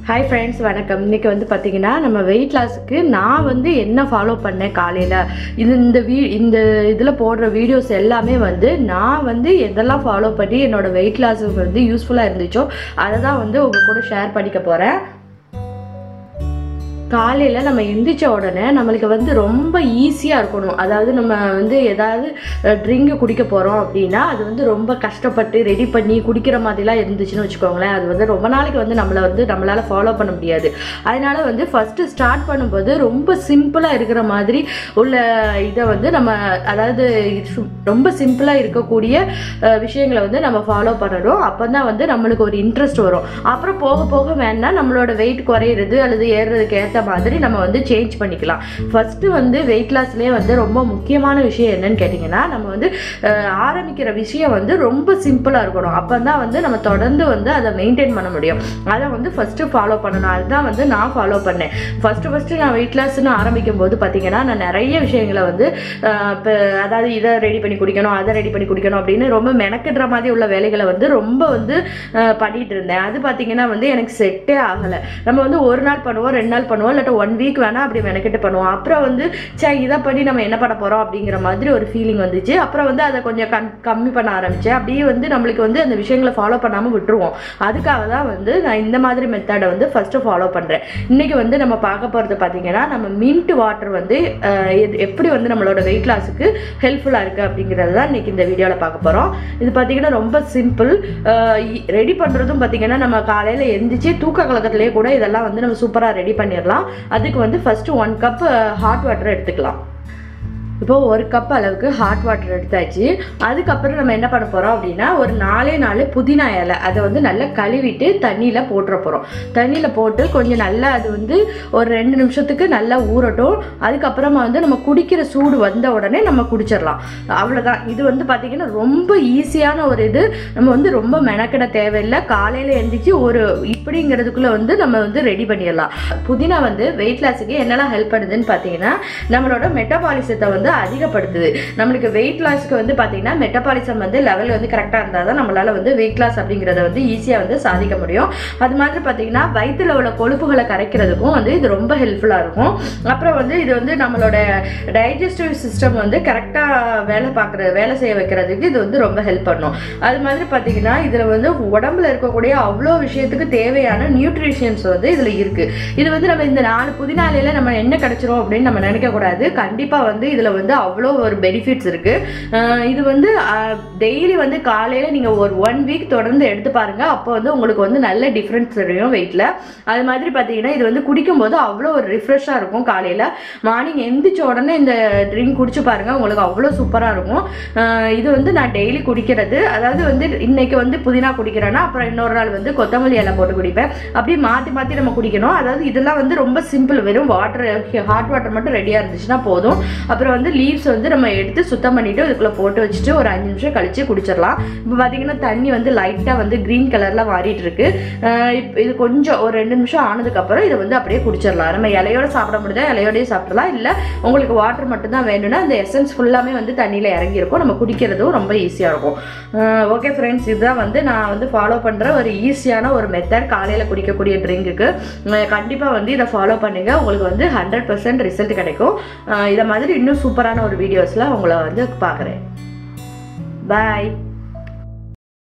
hi friends வணக்கம் இன்றைக்கி வந்து பார்த்தீங்கன்னா நம்ம வெயிட் லாஸுக்கு நான் வந்து என்ன ஃபாலோ பண்ணேன் காலையில் இது இந்த வீ இந்த இதில் போடுற வீடியோஸ் எல்லாமே வந்து நான் வந்து எதெல்லாம் ஃபாலோ பண்ணி என்னோடய வெயிட் லாஸுக்கு வந்து யூஸ்ஃபுல்லாக இருந்துச்சோ அதை தான் வந்து உங்கள் கூட ஷேர் பண்ணிக்க போகிறேன் காலையில் நம்ம எந்திரிச்ச உடனே நம்மளுக்கு வந்து ரொம்ப ஈஸியாக இருக்கணும் அதாவது நம்ம வந்து ஏதாவது ட்ரிங்க் குடிக்க போகிறோம் அப்படின்னா அது வந்து ரொம்ப கஷ்டப்பட்டு ரெடி பண்ணி குடிக்கிற மாதிரிலாம் இருந்துச்சுன்னு வச்சுக்கோங்களேன் அது வந்து ரொம்ப நாளைக்கு வந்து நம்மளை வந்து நம்மளால் ஃபாலோ பண்ண முடியாது அதனால வந்து ஃபஸ்ட்டு ஸ்டார்ட் பண்ணும்போது ரொம்ப சிம்பிளாக இருக்கிற மாதிரி உள்ள இதை வந்து நம்ம அதாவது இது ரொம்ப சிம்பிளாக இருக்கக்கூடிய அஹ், விஷயங்களை வந்து நம்ம ஃபாலோ பண்ணணும் அப்போ தான் வந்து நம்மளுக்கு ஒரு இன்ட்ரெஸ்ட் வரும் அப்புறம் போக போக வேணா நம்மளோட வெயிட் குறையிறது அல்லது ஏறுறதுக்கு ஏற்ற மாதிரி நம்ம வந்து சேஞ்ச் பண்ணிக்கலாம் ஃபஸ்ட்டு வந்து வெயிட் லாஸ்லேயே வந்து ரொம்ப முக்கியமான விஷயம் என்னன்னு கேட்டிங்கன்னா நம்ம வந்து அஹ், ஆரம்பிக்கிற விஷயம் வந்து ரொம்ப சிம்பிளாக இருக்கணும் அப்போ தான் வந்து நம்ம தொடர்ந்து வந்து அதை மெயின்டைன் பண்ண முடியும் அதை வந்து ஃபஸ்ட்டு ஃபாலோ பண்ணணும் அதுதான் வந்து நான் ஃபாலோ பண்ணேன் ஃபஸ்ட்டு ஃபஸ்ட்டு நான் வெயிட் லாஸ்ன்னு ஆரம்பிக்கும் போது பார்த்தீங்கன்னா நான் நிறைய விஷயங்களை வந்து அஹ், இப்போ அதாவது இதை ரெடி பண்ணி குடிக்கணும் அதை ரெடி பண்ணி குடிக்கணும் அப்படின்னு ரொம்ப மெனக்கிடுற மாதிரி உள்ள வேலைகளை வந்து ரொம்ப வந்து அஹ், பண்ணிட்டு இருந்தேன் அது பார்த்தீங்கன்னா வந்து எனக்கு செட்டே ஆகலை நம்ம வந்து ஒரு நாள் பண்ணுவோம் ரெண்டு நாள் பண்ணுவோம் இல்லாட்ட ஒன் வீக் வேணால் அப்படி மெனக்கிட்டு பண்ணுவோம் அப்புறம் வந்து சே இதை பண்ணி நம்ம என்ன பண்ண போகிறோம் அப்படிங்கிற மாதிரி ஒரு ஃபீலிங் வந்துச்சு அப்புறம் வந்து அதை கொஞ்சம் கம் கம்மி பண்ண ஆரம்பித்தேன் அப்படியே வந்து நம்மளுக்கு வந்து அந்த விஷயங்களை ஃபாலோ பண்ணாமல் விட்டுருவோம் அதுக்காக தான் வந்து நான் இந்த மாதிரி மெத்தடை வந்து ஃபஸ்ட்டு ஃபாலோ பண்ணுறேன் இன்றைக்கி வந்து நம்ம பார்க்க போகிறது பார்த்தீங்கன்னா நம்ம மின்ட் வாட்டர் வந்து அஹ், எது- எப்படி வந்து நம்மளோட வெயிட் லாஸுக்கு ஹெல்ப்ஃபுல்லாக இருக்குது அப்படிங்கிறது தான் இன்றைக்கி இந்த வீடியோவில் பார்க்க போகிறோம் இது பார்த்தீங்கன்னா ரொம்ப சிம்பிள் ரெடி பண்ணுறதும் பார்த்தீங்கன்னா நம்ம காலையில் எந்திரிச்சு தூக்க கலக்கத்துலேயே கூட இதெல்லாம் வந்து நம்ம சூப்பராக ரெடி பண்ணிடலாம் அதுக்கு வந்து first one cup hot water எடுத்துக்கலாம் இப்போ ஒரு கப் அளவுக்கு ஹாட் வாட்டர் எடுத்தாச்சு அதுக்கப்புறம் நம்ம என்ன பண்ண போகிறோம் அப்படின்னா ஒரு நாலே நாலு புதினா இலை அதை வந்து நல்லா கழுவிட்டு தண்ணியில் போட்டுற போகிறோம் தண்ணியில் போட்டு கொஞ்சம் நல்லா அது வந்து ஒரு ரெண்டு நிமிஷத்துக்கு நல்லா ஊறட்டும் அதுக்கப்புறமா வந்து நம்ம குடிக்கிற சூடு வந்த உடனே நம்ம குடிச்சிடலாம் அவ்வளோதான் இது வந்து பார்த்திங்கன்னா ரொம்ப ஈஸியான ஒரு இது நம்ம வந்து ரொம்ப மெனக்கிட தேவையில்லை காலையில் எழுந்திரிச்சு ஒரு இப்படிங்கிறதுக்குள்ளே வந்து நம்ம வந்து ரெடி பண்ணிடலாம் புதினா வந்து வெயிட் லாஸுக்கு என்னெல்லாம் ஹெல்ப் பண்ணுதுன்னு பார்த்தீங்கன்னா நம்மளோட மெட்டபாலிசத்தை வந்து அதிகப்படுத்துது நம்மளுக்கு வெயிட் லாஸ்க்கு வந்து பார்த்தீங்கன்னா மெட்டபாலிசம் வந்து லெவல் வந்து கரெக்டாக இருந்தால் தான் நம்மளால் வந்து வெயிட் லாஸ் அப்படிங்கிறத வந்து ஈஸியாக வந்து சாதிக்க முடியும் அது மாதிரி பார்த்தீங்கன்னா வயிற்றுல உள்ள கொழுப்புகளை கரைக்கிறதுக்கும் வந்து இது ரொம்ப ஹெல்ப்ஃபுல்லாக இருக்கும் அப்புறம் வந்து இது வந்து நம்மளோட டைஜஸ்டிவ் சிஸ்டம் வந்து கரெக்டாக வேலை பார்க்குற வேலை செய்ய வைக்கிறதுக்கு இது வந்து ரொம்ப ஹெல்ப் பண்ணும் அது மாதிரி பார்த்தீங்கன்னா இதில் வந்து உடம்புல இருக்கக்கூடிய அவ்வளோ விஷயத்துக்கு தேவையான நியூட்ரிஷன்ஸ் வந்து இதில் இருக்குது இது வந்து நம்ம இந்த நாலு புதினாலையில் நம்ம என்ன கிடைச்சிரும் அப்படின்னு நம்ம நினைக்கக்கூடாது கண்டிப்பாக வந்து இதில் வந்து அவ்வளோ ஒரு பெனிஃபிட்ஸ் இருக்குது இது வந்து டெய்லி வந்து காலையில் நீங்கள் ஒரு ஒன் வீக் தொடர்ந்து எடுத்து பாருங்கள் அப்போ வந்து உங்களுக்கு வந்து நல்ல டிஃப்ரென்ஸ் தெரியும் வெயிட்டில் அது மாதிரி பார்த்தீங்கன்னா இது வந்து குடிக்கும்போது அவ்வளோ ஒரு ரிஃப்ரெஷ்ஷாக இருக்கும் காலையில் மார்னிங் எந்திரிச்ச உடனே இந்த ட்ரிங்க் குடிச்சு பாருங்கள் உங்களுக்கு அவ்வளோ சூப்பராக இருக்கும் அஹ் இது வந்து நான் டெய்லி குடிக்கிறது அதாவது வந்து இன்னைக்கு வந்து புதினா குடிக்கிறேன்னா அப்புறம் இன்னொரு நாள் வந்து கொத்தமல்லி இலை போட்டு குடிப்பேன் அப்படியே மாற்றி மாற்றி நம்ம குடிக்கணும் அதாவது இதெல்லாம் வந்து ரொம்ப சிம்பிள் வெறும் வாட்டர் ஹாட் வாட்டர் மட்டும் ரெடியாக இருந்துச்சுன்னா போதும் அப்புறம் வந்து லீவ்ஸ் வந்து நம்ம எடுத்து சுத்தம் பண்ணிட்டு இதுக்குள்ளே போட்டு வச்சுட்டு ஒரு அஞ்சு நிமிஷம் கழிச்சு குடிச்சிடலாம் இப்போ பார்த்தீங்கன்னா தண்ணி வந்து லைட்டாக வந்து க்ரீன் கலரில் மாறிட்டு இருக்கு அஹ் இப்ப இது கொஞ்சம் ஒரு ரெண்டு நிமிஷம் ஆனதுக்கப்புறம் இதை வந்து அப்படியே குடிச்சிடலாம் நம்ம இலையோட சாப்பிட முடியுதா இலையோடய சாப்பிடலாம் இல்லை உங்களுக்கு வாட்டர் மட்டும்தான் வேணும்னா அந்த எசன்ஸ் ஃபுல்லாமே வந்து தண்ணியில் இறங்கியிருக்கும் நம்ம குடிக்கிறதும் ரொம்ப ஈஸியாக இருக்கும் ஓகே ஃப்ரெண்ட்ஸ் இதுதான் வந்து நான் வந்து ஃபாலோ பண்ணுற ஒரு ஈஸியான ஒரு மெத்தட் காலையில் குடிக்கக்கூடிய ட்ரிங்க்குக்கு கண்டிப்பாக வந்து இதை ஃபாலோ பண்ணுங்கள் உங்களுக்கு வந்து ஹண்ட்ரட் பர்சன்ட் ரிசல்ட் கிடைக்கும் அஹ் இதை மாதிரி இன்னும் சூப்பரான ஒரு வீடியோஸில் உங்களை வந்து பார்க்குறேன் பாய்